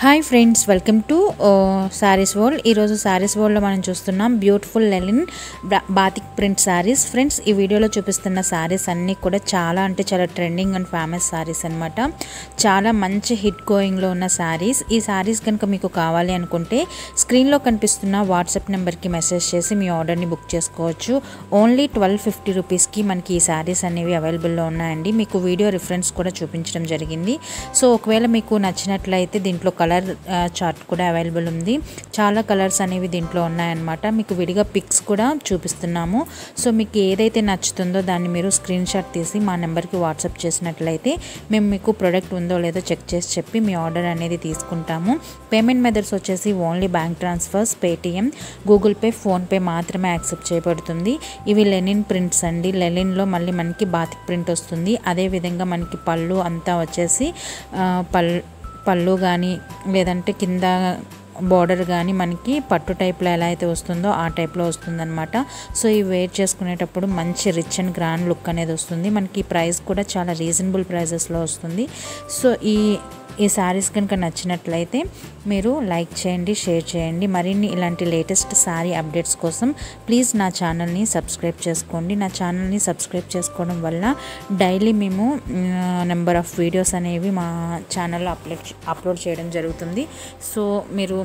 hi friends welcome to sarees world ఈరోజు శారీస్ వరల్డ్లో మనం చూస్తున్నాం beautiful linen batik print sarees friends ఈ వీడియోలో చూపిస్తున్న శారీస్ అన్నీ కూడా చాలా అంటే చాలా ట్రెండింగ్ అండ్ ఫేమస్ శారీస్ అనమాట చాలా మంచి హిట్ గోయింగ్లో ఉన్న శారీస్ ఈ శారీస్ కనుక మీకు కావాలి అనుకుంటే స్క్రీన్లో కనిపిస్తున్న వాట్సాప్ నెంబర్కి మెసేజ్ చేసి మీ ఆర్డర్ని బుక్ చేసుకోవచ్చు ఓన్లీ ట్వెల్వ్ ఫిఫ్టీ రూపీస్కి మనకి ఈ శారీస్ అనేవి అవైలబుల్లో ఉన్నాయండి మీకు వీడియో రిఫరెన్స్ కూడా చూపించడం జరిగింది సో ఒకవేళ మీకు నచ్చినట్లయితే దీంట్లో కలర్ చార్ట్ కూడా అవైలబుల్ ఉంది చాలా కలర్స్ అనేవి దీంట్లో ఉన్నాయన్నమాట మీకు విడిగా పిక్స్ కూడా చూపిస్తున్నాము సో మీకు ఏదైతే నచ్చుతుందో దాన్ని మీరు స్క్రీన్ షాట్ తీసి మా నెంబర్కి వాట్సాప్ చేసినట్లయితే మేము మీకు ప్రోడక్ట్ ఉందో లేదో చెక్ చేసి చెప్పి మీ ఆర్డర్ అనేది తీసుకుంటాము పేమెంట్ మెథడ్స్ వచ్చేసి only bank transfers Paytm Google Pay PhonePe మాత్రమే యాక్సెప్ట్ చేయబడుతుంది ఇవి లెనిన్ ప్రింట్స్ అండి లెనిన్లో మళ్ళీ మనకి బాతిక్ ప్రింట్ వస్తుంది అదేవిధంగా మనకి పళ్ళు అంతా వచ్చేసి పళ్ళు పళ్ళు కానీ లేదంటే కింద బార్డర్ కానీ మనకి పట్టు టైప్లో ఎలా అయితే వస్తుందో ఆ టైప్లో వస్తుందన్నమాట సో ఈ వేర్ చేసుకునేటప్పుడు మంచి రిచ్ అండ్ గ్రాండ్ లుక్ అనేది వస్తుంది మనకి ఈ ప్రైస్ కూడా చాలా రీజనబుల్ ప్రైజెస్లో వస్తుంది సో ఈ ఈ శారీస్ కనుక నచ్చినట్లయితే మీరు లైక్ చేయండి షేర్ చేయండి మరిన్ని ఇలాంటి లేటెస్ట్ శారీ అప్డేట్స్ కోసం ప్లీజ్ నా ఛానల్ని సబ్స్క్రైబ్ చేసుకోండి నా ఛానల్ని సబ్స్క్రైబ్ చేసుకోవడం వల్ల డైలీ మేము నెంబర్ ఆఫ్ వీడియోస్ అనేవి మా ఛానల్లో అప్లోడ్ అప్లోడ్ చేయడం జరుగుతుంది సో మీరు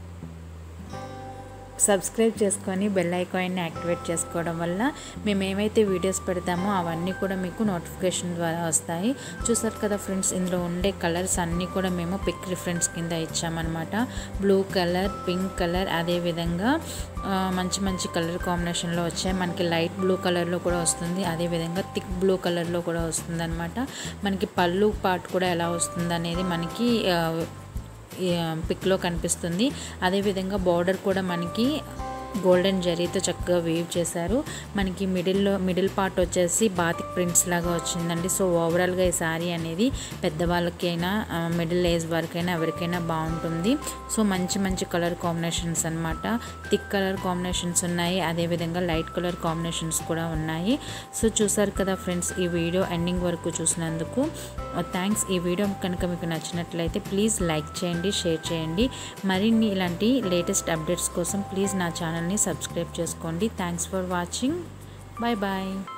సబ్స్క్రైబ్ చేసుకొని బెల్ ఐకాన్ని యాక్టివేట్ చేసుకోవడం వల్ల మేము ఏమైతే వీడియోస్ పెడతామో అవన్నీ కూడా మీకు నోటిఫికేషన్ ద్వారా వస్తాయి చూసారు కదా ఫ్రెండ్స్ ఇందులో ఉండే కలర్స్ అన్నీ కూడా మేము పిక్ రిఫరెన్స్ కింద ఇచ్చామన్నమాట బ్లూ కలర్ పింక్ కలర్ అదేవిధంగా మంచి మంచి కలర్ కాంబినేషన్లో వచ్చాయి మనకి లైట్ బ్లూ కలర్లో కూడా వస్తుంది అదేవిధంగా థిక్ బ్లూ కలర్లో కూడా వస్తుంది అనమాట మనకి పళ్ళు పార్ట్ కూడా ఎలా వస్తుంది అనేది మనకి పిక్లో కనిపిస్తుంది అదేవిధంగా బార్డర్ కూడా మనకి గోల్డెన్ జరీతో చక్కగా వేవ్ చేశారు మనకి మిడిల్లో మిడిల్ పార్ట్ వచ్చేసి బాతిక్ ప్రింట్స్ లాగా వచ్చిందండి సో ఓవరాల్గా ఈ శారీ అనేది పెద్దవాళ్ళకైనా మిడిల్ ఏజ్ వరకైనా ఎవరికైనా బాగుంటుంది సో మంచి మంచి కలర్ కాంబినేషన్స్ అనమాట థిక్ కలర్ కాంబినేషన్స్ ఉన్నాయి అదేవిధంగా లైట్ కలర్ కాంబినేషన్స్ కూడా ఉన్నాయి సో చూసారు కదా ఫ్రెండ్స్ ఈ వీడియో ఎండింగ్ వరకు చూసినందుకు థ్యాంక్స్ ఈ వీడియో కనుక మీకు నచ్చినట్లయితే ప్లీజ్ లైక్ చేయండి షేర్ చేయండి మరిన్ని ఇలాంటి లేటెస్ట్ అప్డేట్స్ కోసం ప్లీజ్ నా ఛానల్ ఛానల్ని సబ్స్క్రైబ్ చేసుకోండి thanks for watching bye bye